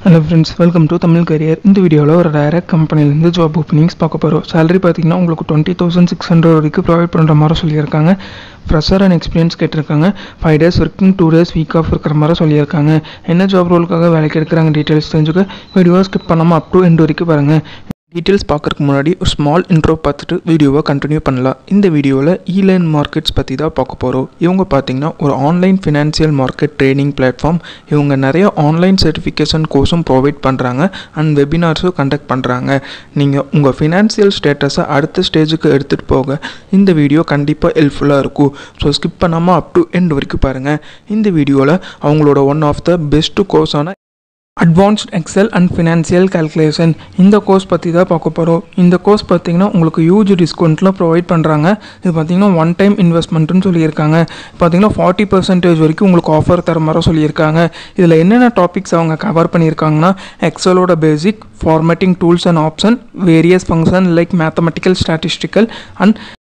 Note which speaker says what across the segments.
Speaker 1: Hello friends welcome to Tamil career இந்த வீடியோவில் ஒரு டைரக்ட் கம்பெனிலேருந்து ஜாப் ஓப்பனிங்ஸ் பார்க்க போகிறோம் சேலரி பார்த்தீங்கன்னா உங்களுக்கு டுவெண்ட்டி தௌசண்ட் சிக்ஸ் ஹண்ட்ரட் வரைக்கும் ப்ரொவைட் பண்ணுற மாதிரி சொல்லியிருக்காங்க ஃப்ரெஷர் அண்ட் எக்ஸ்பீரியன்ஸ் கேட்டிருக்காங்க five days working two days week off இருக்கிற மாதிரி சொல்லியிருக்காங்க என்ன ஜாப் ரோலுக்காக வேலைக்கு எடுக்கிறாங்க டீட்டெயில்ஸ் தெரிஞ்சுக்க வீடியோவை ஸ்கிப் பண்ணாமல் அப் டு எண்ட் வரைக்கும் பாருங்கள் டீட்டெயில்ஸ் பார்க்கறதுக்கு முன்னாடி ஒரு ஸ்மால் இன்ட்ரோ பார்த்துட்டு வீடியோவை கண்டினியூ பண்ணலாம் இந்த வீடியோவில் ஈலைன் மார்க்கெட்ஸ் பற்றி தான் பார்க்க போகிறோம் இவங்க பார்த்தீங்கன்னா ஒரு online financial market training platform இவங்க நிறைய ஆன்லைன் சர்டிஃபிகேஷன் கோர்ஸும் ப்ரொவைட் பண்ணுறாங்க அண்ட் வெபினார்ஸும் கண்டக்ட் பண்ணுறாங்க நீங்கள் உங்கள் ஃபினான்சியல் ஸ்டேட்டஸை அடுத்த ஸ்டேஜுக்கு எடுத்துகிட்டு போக இந்த வீடியோ கண்டிப்பாக ஹெல்ப்ஃபுல்லாக இருக்கும் ஸோ ஸ்கிப் பண்ணாமல் அப் டு எண்ட் வரைக்கும் பாருங்கள் இந்த வீடியோவில் அவங்களோட ஒன் ஆஃப் த பெஸ்ட் கோர்ஸான advanced Excel and financial calculation இந்த கோர்ஸ் பற்றி தான் பார்க்க போகிறோம் இந்த கோர்ஸ் பார்த்தீங்கன்னா உங்களுக்கு யூஜ் டிஸ்கவுண்ட்டில் ப்ரொவைட் பண்ணுறாங்க இது பார்த்தீங்கன்னா ஒன் டைம் இன்வெஸ்ட்மெண்ட்டுன்னு சொல்லியிருக்காங்க பார்த்தீங்கன்னா ஃபார்ட்டி பர்சன்டேஜ் வரைக்கும் உங்களுக்கு ஆஃபர் தர மாதிரி சொல்லியிருக்காங்க இதில் என்னென்ன டாபிக்ஸ் அவங்க கவர் பண்ணியிருக்காங்கன்னா எக்ஸலோட basic formatting tools and option various function like mathematical statistical and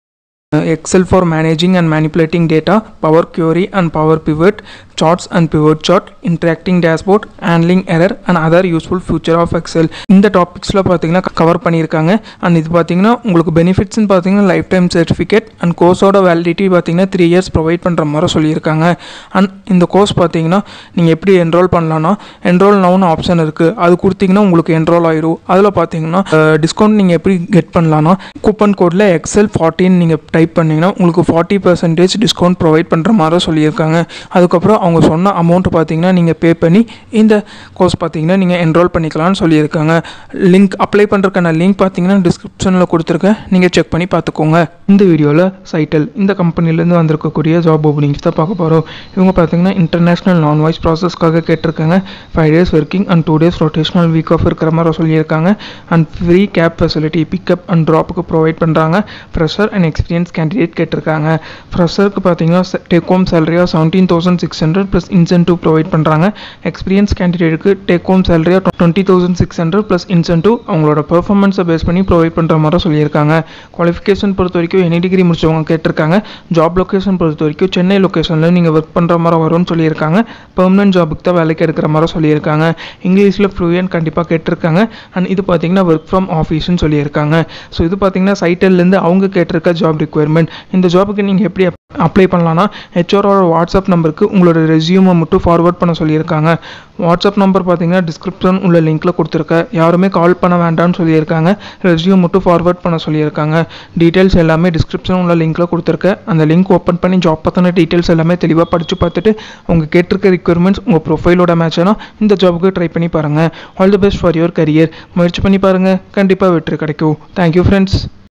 Speaker 1: Excel for managing and manipulating data, Power Query and Power Pivot, charts and pivot chart, interacting dashboard, handling error and other useful feature of Excel. இந்த டாபிக்ஸில் பார்த்தீங்கன்னா cover பண்ணியிருக்காங்க and இது பார்த்தீங்கன்னா உங்களுக்கு பெனிஃபிட்ஸ்னு பார்த்தீங்கன்னா lifetime certificate and கோர்ஸோட validity பார்த்தீங்கன்னா த்ரீ இயர்ஸ் ப்ரொவைட் பண்ணுற மாதிரி சொல்லியிருக்காங்க அண்ட் இந்த கோர்ஸ் பார்த்தீங்கன்னா நீங்கள் எப்படி என்ரோல் பண்ணலான்னா என்ரோல் நவுன் ஆப்ஷன் இருக்குது அது கொடுத்தீங்கன்னா உங்களுக்கு என்ரோல் ஆயிரும் அதில் பார்த்தீங்கன்னா டிஸ்கவுண்ட் நீங்கள் எப்படி கெட் பண்ணலான்னா கூப்பன் கோடில் எக்ஸல் ஃபார்ட்டின் நீங்கள் டைப் பண்ணிங்கன்னா உங்களுக்கு ஃபார்ட்டி பர்சன்டேஜ் டிஸ்கவுண்ட் ப்ரொவைட் பண்ணுற மாதிரி சொல்லியிருக்காங்க அதுக்கப்புறம் அவங்க சொன்ன அமௌண்ட் பார்த்தீங்கன்னா நீங்கள் பே பண்ணி இந்த கோர்ஸ் பார்த்தீங்கன்னா நீங்கள் என்ரோல் பண்ணிக்கலாம்னு சொல்லியிருக்காங்க லிங்க் அப்ளை பண்ணுறதுக்கான லிங்க் பார்த்தீங்கன்னா டிஸ்கிரிப்ஷனில் கொடுத்துருக்கேன் நீங்கள் செக் பண்ணி பார்த்துக்கோங்க இந்த வீடியோவில் சைட்டல் இந்த கம்பெனிலேருந்து வந்திருக்கக்கூடிய ஜாப் ஓப்பனிங்ஸ் தான் பார்க்க போகிறோம் இவங்க பார்த்தீங்கன்னா இன்டர்நேஷ்னல் நான் வாய்ஸ் ப்ராசஸ்க்காக கேட்டிருக்காங்க five days working and two days rotational week off இருக்கிற மாதிரி சொல்லியிருக்காங்க and free cab facility pickup and ட்ராப்புக்கு ப்ரொவைட் பண்ணுறாங்க ஃப்ரெஷர் அண்ட் எக்ஸ்பீரியன்ஸ் கேண்டிடேட் கேட்டிருக்காங்க ஃப்ரெஷருக்கு பார்த்தீங்கன்னா டேக் ஹோம் சேலரியாக seventeen thousand six hundred plus incentive provide பண்ணுறாங்க எக்ஸ்பீரியன்ஸ் கேண்டிடேட்டுக்கு டேக் ஹோம் சேலரியாக twenty thousand six hundred plus incentive அவங்களோட பெர்ஃபார்மன்ஸை பேஸ் பண்ணி ப்ரொவைட் பண்ணுற மாதிரி சொல்லியிருக்காங்க குவாலிஃபிகேஷன் பொறுத்த வரைக்கும் எனி டிகிரி முடிச்சவங்க கேட்டிருக்காங்க ஜாப் லொக்கேஷன் பொறுத்த வரைக்கும் சென்னை லொக்கேஷனில் நீங்கள் ஒர்க் பண்ணுற மாதிரி வரும்னு சொல்லியிருக்காங்க பெர்மனன்ட் ஜாபுக்கு தான் வேலைக்கு எடுக்கிற மாதிரி சொல்லியிருக்காங்க இங்கிலீஷில் ஃப்ளூயன்ட் கண்டிப்பாக கேட்டிருக்காங்க அண்ட் இது பார்த்தீங்கன்னா ஒர்க் ஃப்ரம் ஆஃபீஸ்னு சொல்லியிருக்காங்க ஸோ இது பார்த்தீங்கன்னா சைட்டல்லேருந்து அவங்க கேட்டிருக்க ஜாப் ரிக்குவயர்மெண்ட் இந்த ஜாபுக்கு நீங்கள் எப்படி அப்ளை பண்ணலான்னா ஹெச்ஆரோட வாட்ஸ்அப் நம்பருக்கு உங்களோட ரெசியூமை மட்டும் ஃபார்வர்ட் பண்ண சொல்லியிருக்காங்க வாட்ஸ்அப் நம்பர் பார்த்தீங்கன்னா டிஸ்கிரிப்ஷன் உள்ள லிங்க்கில் கொடுத்துருக்கேன் யாருமே கால் பண்ண வேண்டாம்னு சொல்லியிருக்காங்க ரெசியூம் மட்டும் ஃபார்வர்ட் பண்ண சொல்லியிருக்காங்க டீட்டெயில்ஸ் எல்லாமே டிஸ்கிரிப்ஷன் உள்ள லிங்க்கில் கொடுத்துருக்கேன் அந்த லிங்க் ஓப்பன் பண்ணி ஜாப் பற்றின டீட்டெயில்ஸ் எல்லாமே தெளிவாக படித்து பார்த்துட்டு உங்கள் கேட்டிருக்க ரிக்வயர்மெண்ட்ஸ் உங்கள் ப்ரொஃபைலோட மேட்ச்னா இந்த ஜாபுக்கு ட்ரை பண்ணி பாருங்கள் all the best for your career முயற்சி பண்ணி பாருங்கள் கண்டிப்பாக வெற்றி கிடைக்கும் தேங்க்யூ ஃப்ரெண்ட்ஸ்